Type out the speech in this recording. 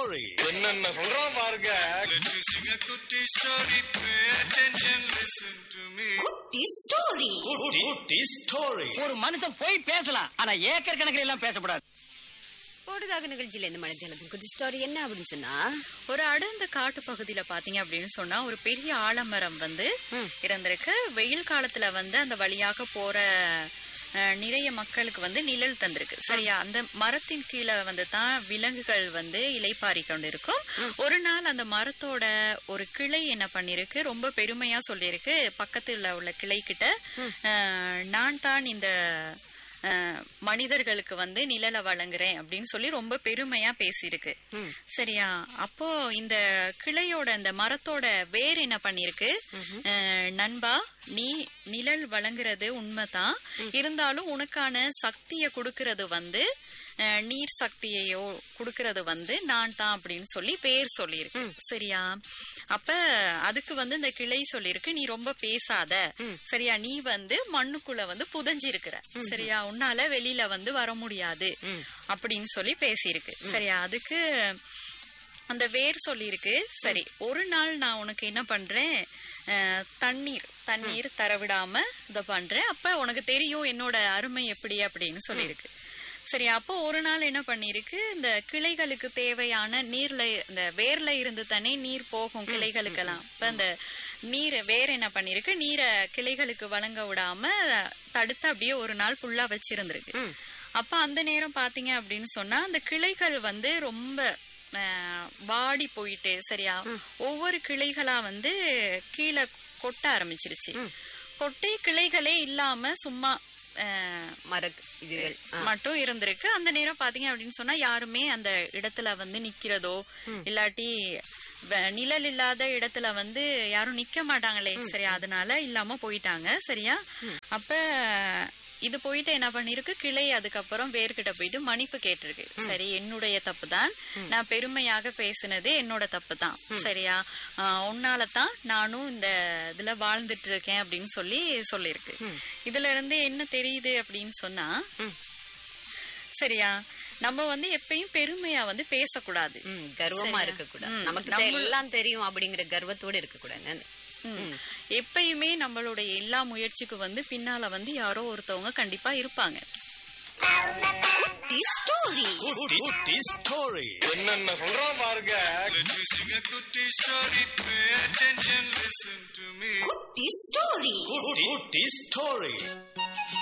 story. என்னென்ன சொல்றான் பாருங்க Let me sing a kutti story. Pay attention, listen to me. Kutti story Kutti, Kutti story. ஒரு மனுஷன் போய் பேசலாம் ஆனா ஏக்கர் கணக்கில் எல்லாம் பேசக்கூடாது போடுதாக நிகழ்ச்சியில இந்த மனிதனத்தின் குட்டி ஸ்டோரி என்ன அப்படின்னு சொன்னா ஒரு அடர்ந்த காட்டு பகுதியில பாத்தீங்க அப்படின்னு சொன்னா ஒரு பெரிய ஆலமரம் வந்து இருந்திருக்கு வெயில் காலத்துல வந்து அந்த வழியாக போற அஹ், நிறைய மக்களுக்கு வந்து நிழல் தந்திருக்கு சரியா அந்த மரத்தின் கீழே வந்து தான் விலங்குகள் வந்து இலைப்பாரி கொண்டு இருக்கும் ஒரு நாள் அந்த மரத்தோட ஒரு கிளை என்ன பண்ணிருக்கு ரொம்ப பெருமையா சொல்லியிருக்கு பக்கத்துல உள்ள கிளை கிட்ட அஹ், நான் தான் இந்த அஹ், மனிதர்களுக்கு வந்து நிழலை வழங்குறேன் அப்படின்னு சொல்லி ரொம்ப பெருமையா பேசியிருக்கு சரியா அப்போ இந்த கிளையோட இந்த மரத்தோட வேர் என்ன பண்ணிருக்கு அஹ், நண்பா நீ நிழல் வழங்குறது உண்மைதான் இருந்தாலும் உனக்கான சக்தியை கொடுக்கறது வந்து அஹ், நீர் சக்தியையோ கொடுக்கறது வந்து நான் தான் அப்படின்னு சொல்லி பேர் சொல்லியிருக்கு சரியா அப்ப அதுக்கு வந்து இந்த கிளை சொல்லியிருக்கு நீ ரொம்ப பேசாத சரியா நீ வந்து மண்ணுக்குள்ள வந்து புதஞ்சிருக்கிற சரியா உன்னால வெளியில வந்து வர முடியாது அப்படின்னு சொல்லி பேசியிருக்கு சரியா அதுக்கு அந்த வேர் சொல்லியிருக்கு சரி ஒரு நாள் நான் உனக்கு என்ன பண்றேன் அஹ், தண்ணீர் தண்ணீர் தரவிடாம இதை பண்றேன் அப்ப உனக்கு தெரியும் என்னோட அருமை எப்படி அப்படின்னு சொல்லியிருக்கு சரி அப்போ ஒரு நாள் என்ன பண்ணிருக்கு இந்த கிளைகளுக்கு தேவையான நீர்ல இந்த வேர்ல இருந்து தானே நீர் போகும் கிளைகளுக்கெல்லாம் இப்ப இந்த நீர் வேற என்ன பண்ணிருக்கு நீரை கிளைகளுக்கு வழங்க விடாம தடுத்து அப்படியே ஒரு நாள் ஃபுல்லா வச்சிருந்திருக்கு அப்ப அந்த நேரம் பாத்தீங்க அப்படின்னு சொன்னா அந்த கிளைகள் வந்து ரொம்ப அஹ், வாடி போயிட்டு சரியா ஒவ்வொரு கிளைகளா வந்து கீழே கொட்ட ஆரம்பிச்சிருச்சு கொட்டை கிளைகளே இல்லாம சும்மா அஹ், மர இதுகள் ஆ. மட்டும் இருந்திருக்கு அந்த நேரம் பாத்தீங்க அப்படின்னு சொன்னா யாருமே அந்த இடத்துல வந்து நிக்கிறதோ இல்லாட்டி வ- நிழல் இல்லாத இடத்துல வந்து யாரும் நிக்க மாட்டாங்களே சரியா அதனால இல்லாம போயிட்டாங்க சரியா அப்ப இது போயிட்டு என்ன பண்ணிருக்கு கிளை அதுக்கப்புறம் வேர்கிட்ட போயிட்டு மன்னிப்பு கேட்டிருக்கு சரி என்னுடைய தப்பு தான் நான் பெருமையாக பேசினது என்னோட தப்பு தான் சரியா ஆஹ் உன்னால தான் நானும் இந்த இதுல வாழ்ந்துட்டு இருக்கேன் அப்படின்னு சொல்லி சொல்லியிருக்கு இதுல இருந்து என்ன தெரியுது அப்படின்னு சொன்னா சரியா நம்ம வந்து எப்பயும் பெருமையா வந்து பேசக்கூடாது ம், கர்வமா சரியா? இருக்க கூடாது ம், நமக்கு நம்ம- எல்லாம் தெரியும் அப்படிங்கிற கர்வத்தோட இருக்க கூடாது ம். எப்பயுமே நம்மளுடைய எல்லா முயற்சிக்கு வந்து பின்னால வந்து யாரோ ஒருத்தவங்க கண்டிப்பா இருப்பாங்க குட்டி ஸ்டோரி Kutti, Kutti story. என்னென்ன சொல்றான் பாருங்க Let me sing a kutti story. Pay attention, listen to me. Kutti story Kutti, Kutti story.